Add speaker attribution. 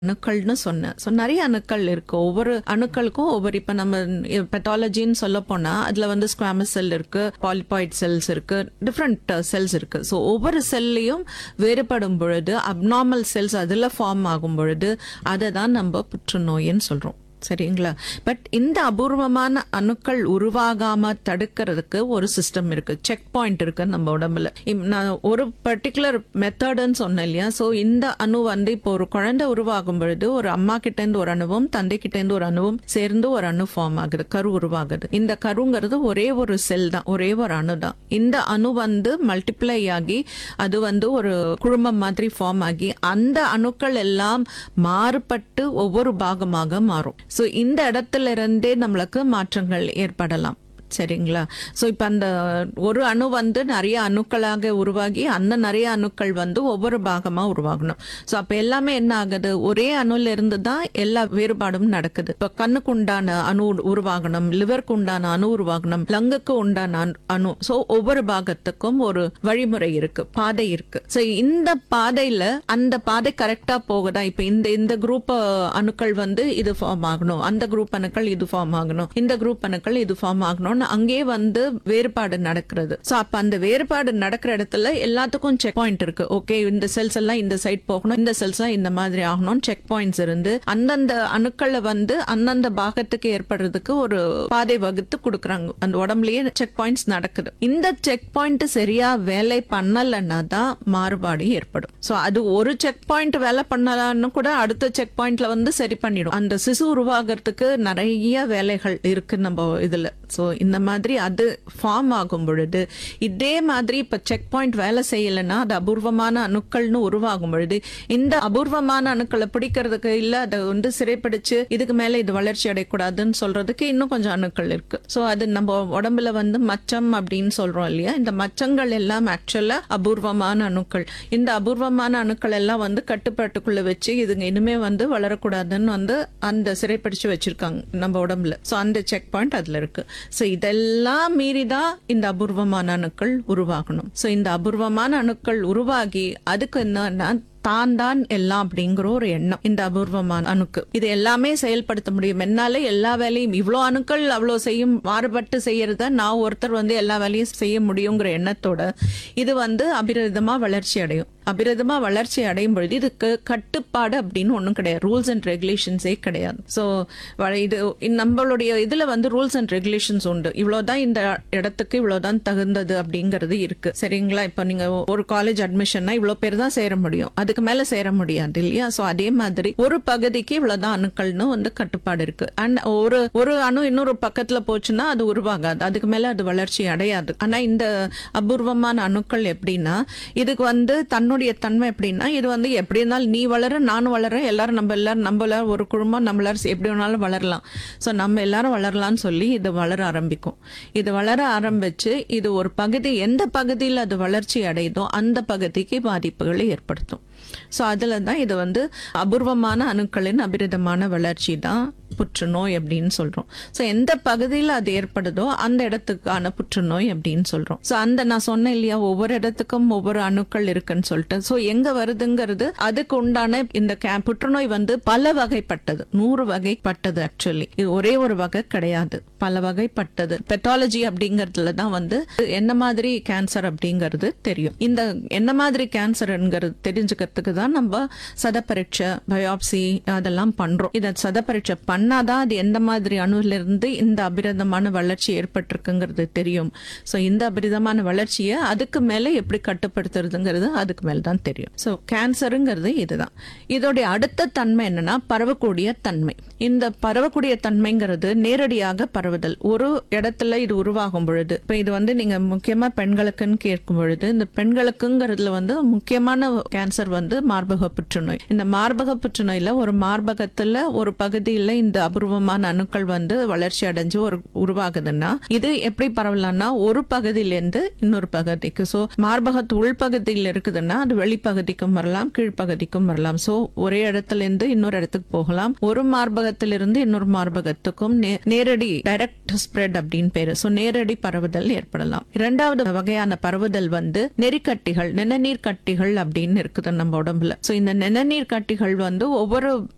Speaker 1: அணுக்கள்னு சொன்னேன் ஸோ நிறைய அணுக்கள் இருக்கு ஒவ்வொரு அணுக்களுக்கும் ஒவ்வொரு இப்போ நம்ம பெத்தாலஜின்னு சொல்ல போனா அதுல வந்து ஸ்குவாமஸ் செல் இருக்கு பாலிபாய்ட் செல்ஸ் இருக்கு டிஃப்ரெண்ட் செல்ஸ் இருக்கு ஸோ ஒவ்வொரு செல்லையும் வேறுபடும் பொழுது அப்நார்மல் செல்ஸ் அதுல ஃபார்ம் ஆகும் பொழுது அதை தான் நம்ம புற்றுநோயின்னு சொல்றோம் சரிங்களா பட் இந்த அபூர்வமான அணுக்கள் உருவாகாம தடுக்கிறதுக்கு ஒரு சிஸ்டம் இருக்கு செக் பாயிண்ட் இருக்கு நம்ம உடம்புல இம்- நான் ஒரு பர்டிகுலர் மெத்தடுன்னு சொன்னேன் இல்லையா ஸோ இந்த அணு வந்து இப்போ ஒரு குழந்தை உருவாகும் பொழுது ஒரு அம்மா கிட்ட இருந்து ஒரு அணுவும் தந்தை கிட்ட இருந்து ஒரு அணுவும் சேர்ந்து ஒரு அணு ஃபார்ம் ஆகுது கரு உருவாகுது இந்த கருங்கிறது ஒரே ஒரு செல் தான் ஒரே ஒரு அணு தான் இந்த அணு வந்து மல்டிப்ளை ஆகி அது வந்து ஒரு குழுமம் மாதிரி ஃபார்ம் ஆகி அந்த அணுக்கள் எல்லாம் மாறுபட்டு ஒவ்வொரு பாகமாக மாறும் சோ இந்த இடத்துல இருந்தே நம்மளுக்கு மாற்றங்கள் ஏற்படலாம் சரிங்களா சோ இப்ப அந்த ஒரு அணு வந்து நிறைய அணுக்களாக உருவாகி அந்த நிறைய அணுக்கள் வந்து ஒவ்வொரு பாகமா உருவாகணும் சோ அப்ப எல்லாமே என்ன ஆகுது ஒரே அணுல இருந்து தான் எல்லா வேறுபாடும் நடக்குது இப்ப கண்ணுக்கு உண்டான அணு உருவாகணும் லிவருக்கு உண்டான அணு உருவாகணும் லங்குக்கு உண்டான அணு- அணு சோ ஒவ்வொரு பாகத்துக்கும் ஒரு வழிமுறை இருக்கு பாதை இருக்கு சோ இந்த பாதையில அந்த பாதை கரெக்டா போகுதா இப்ப இந்த இந்த குரூப் அணுக்கள் வந்து இது ஃபார்ம் ஆகணும் அந்த குரூப் அணுக்கள் இது ஃபார்ம் ஆகணும் இந்த குரூப் அணுக்கள் இது ஃபார்ம் ஆகணும்னு அங்கேயே வந்து வேறுபாடு நடக்கிறது சோ அப்ப அந்த வேறுபாடு நடக்கிற இடத்துல எல்லாத்துக்கும் செக் பாயிண்ட் இருக்கு ஓகே இந்த செல்ஸ் எல்லாம் இந்த சைட் போகணும் இந்த செல்ஸ் எல்லாம் இந்த மாதிரி ஆகணும் செக் பாயிண்ட்ஸ் இருந்து அந்தந்த அணுக்களை வந்து அந்தந்த பாகத்துக்கு ஏற்படுறதுக்கு ஒரு பாதை வகுத்து கொடுக்கறாங்க அந்த உடம்புலயே செக் பாயிண்ட்ஸ் நடக்குது இந்த செக் பாயிண்ட் சரியா வேலை பண்ணலன்னா தான் மாறுபாடு ஏற்படும் சோ அது ஒரு செக் பாயிண்ட் வேலை பண்ணலாம்னு கூட அடுத்த செக் பாயிண்ட்ல வந்து சரி பண்ணிடும் அந்த சிசு உருவாகிறதுக்கு நிறைய வேலைகள் இருக்கு நம்ம இதுல சோ இந்த மாதிரி அது ஃபார்ம் ஆகும் பொழுது இதே மாதிரி இப்ப செக் பாயிண்ட் வேலை செய்யலைன்னா அது அபூர்வமான அணுக்கள்னு உருவாகும் பொழுது இந்த அபூர்வமான அணுக்களை பிடிக்கிறதுக்கு இல்ல அதை வந்து சிறைப்பிடிச்சு இதுக்கு மேல இது வளர்ச்சி அடையக்கூடாதுன்னு சொல்றதுக்கு இன்னும் கொஞ்சம் அணுக்கள் இருக்கு சோ அது நம்ம உடம்புல வந்து மச்சம் அப்படின்னு சொல்றோம் இல்லையா இந்த மச்சங்கள் எல்லாம் ஆக்சுவலா அபூர்வமான அணுக்கள் இந்த அபூர்வமான அணுக்கள் எல்லாம் வந்து கட்டுப்பாட்டுக்குள்ள வச்சு இதுங்க இனிமே வந்து வளரக்கூடாதுன்னு வந்து அந்த சிறைப்பிடிச்சு வச்சிருக்காங்க நம்ம உடம்புல சோ அந்த செக் பாயிண்ட் அதுல இருக்கு சோ இதெல்லாம் மீறி தான் இந்த அபூர்வமான அணுக்கள் உருவாகணும் சோ இந்த அபூர்வமான அணுக்கள் உருவாகி அதுக்கு என்னன்னா தான் தான் எல்லாம் அப்படிங்கிற ஒரு எண்ணம் இந்த அபூர்வமான அணுக்கு இது எல்லாமே செயல்படுத்த முடியும் என்னால எல்லா வேலையும் இவ்வளோ அணுக்கள் அவ்வளோ செய்யும் மாறுபட்டு செய்யறத நான் ஒருத்தர் வந்து எல்லா வேலையும் செய்ய முடியுங்கிற எண்ணத்தோட இது வந்து அபிரதமா வளர்ச்சி அடையும் அபிரதமா வளர்ச்சி அடையும் பொழுது இதுக்கு கட்டுப்பாடு அப்படின்னு ஒண்ணும் கிடையாது ரூல்ஸ் அண்ட் ரெகுலேஷன்ஸே கிடையாது ஸோ இது இந்த நம்மளுடைய இதுல வந்து ரூல்ஸ் அண்ட் ரெகுலேஷன்ஸ் உண்டு இவ்வளவுதான் இந்த இடத்துக்கு இவ்வளவுதான் தகுந்தது அப்படிங்கிறது இருக்கு சரிங்களா இப்போ நீங்க ஒரு காலேஜ் அட்மிஷன்னா இவ்வளவு பேர் தான் சேர முடியும் அதுக்கு மேல சேர முடியாது இல்லையா சோ அதே மாதிரி ஒரு பகுதிக்கு இவ்வளவுதான் அணுக்கள்னு வந்து கட்டுப்பாடு இருக்கு அண்ட் ஒரு ஒரு அணு இன்னொரு பக்கத்துல போச்சுன்னா அது உருவாகாது அதுக்கு மேல அது வளர்ச்சி அடையாது ஆனா இந்த அபூர்வமான அணுக்கள் எப்படின்னா இதுக்கு வந்து தன்னுடைய தன்மை எப்படின்னா இது வந்து எப்படி இருந்தாலும் நீ வளர நானும் வளர எல்லாரும் நம்ம எல்லாரும் நம்ம எல்லாரும் ஒரு குடும்பம் நம்ம எல்லாரும் எப்படி வேணாலும் வளரலாம் சோ நம்ம எல்லாரும் வளரலாம்னு சொல்லி இது வளர ஆரம்பிக்கும் இது வளர ஆரம்பிச்சு இது ஒரு பகுதி எந்த பகுதியில் அது வளர்ச்சி அடையுதோ அந்த பகுதிக்கு பாதிப்புகளை ஏற்படுத்தும் சோ அதுல தான் இது வந்து அபூர்வமான அணுக்களின் அபிரிதமான வளர்ச்சி தான் புற்றுநோய் அப்படின்னு சொல்றோம் சோ எந்த பகுதியில் அது ஏற்படுதோ அந்த இடத்துக்கான புற்றுநோய் அப்படின்னு சொல்றோம் சோ அந்த நான் சொன்னேன் இல்லையா ஒவ்வொரு இடத்துக்கும் ஒவ்வொரு அணுக்கள் இருக்குன்னு சொல்லிட்டு சோ எங்க வருதுங்கிறது அதுக்கு உண்டான இந்த கே- புற்றுநோய் வந்து பல வகைப்பட்டது நூறு வகைப்பட்டது ஆக்சுவலி இது ஒரே ஒரு வகை கிடையாது பல வகைப்பட்டது பெத்தாலஜி அப்படிங்கறதுல தான் வந்து என்ன மாதிரி கேன்சர் அப்படிங்கிறது தெரியும் இந்த என்ன மாதிரி கேன்சர்ங்கிறது தெரிஞ்சுக்கிறதுக்கு தான் நம்ம சத பரீட்சை பயாப்சி அதெல்லாம் பண்றோம் இத சத பரீட்சை பண்ணாதான் அது எந்த மாதிரி அணுல இருந்து இந்த அபிரதமான வளர்ச்சி ஏற்பட்டிருக்குங்கிறது தெரியும் சோ இந்த அபிரதமான வளர்ச்சியை அதுக்கு மேல எப்படி கட்டுப்படுத்துறதுங்கிறது அதுக்கு மேல தான் தெரியும் சோ கேன்சருங்கிறது இதுதான் இதோடைய அடுத்த தன்மை என்னன்னா பரவக்கூடிய தன்மை இந்த பரவக்கூடிய தன்மைங்கிறது நேரடியாக பரவுதல் ஒரு இடத்துல இது உருவாகும் பொழுது இப்ப இது வந்து நீங்க முக்கியமா பெண்களுக்குன்னு கேட்கும் பொழுது இந்த பெண்களுக்குங்கிறதுல வந்து முக்கியமான கேன்சர் வந்து மார்பக புற்றுநோய் இந்த மார்பக புற்றுநோயில ஒரு மார்பகத்துல ஒரு பகுதியில இந்த அபூர்வமான அணுக்கள் வந்து வளர்ச்சி அடைஞ்சு ஒரு உருவாகுதுன்னா இது எப்படி பரவலாம்னா ஒரு பகுதியிலேருந்து இன்னொரு பகுதிக்கு சோ மார்பகத்து உள்பகுதியில் இருக்குதுன்னா அது வெளிப்பகுதிக்கும் வரலாம் கீழ்ப்பகுதிக்கும் வரலாம் சோ ஒரே இடத்துல இருந்து இன்னொரு இடத்துக்கு போகலாம் ஒரு மார்பகத்திலிருந்து இன்னொரு மார்பகத்துக்கும் நே- நேரடி டைரக்ட் ஸ்ப்ரெட் அப்படின்னு பேரு சோ நேரடி பரவுதல் ஏற்படலாம் இரண்டாவது வகையான பரவுதல் வந்து நெறிக்கட்டிகள் நிணநீர் கட்டிகள் அப்படின்னு இருக்குது நம்ம உடம்புல சோ இந்த நிணநீர் கட்டிகள் வந்து ஒவ்வொரு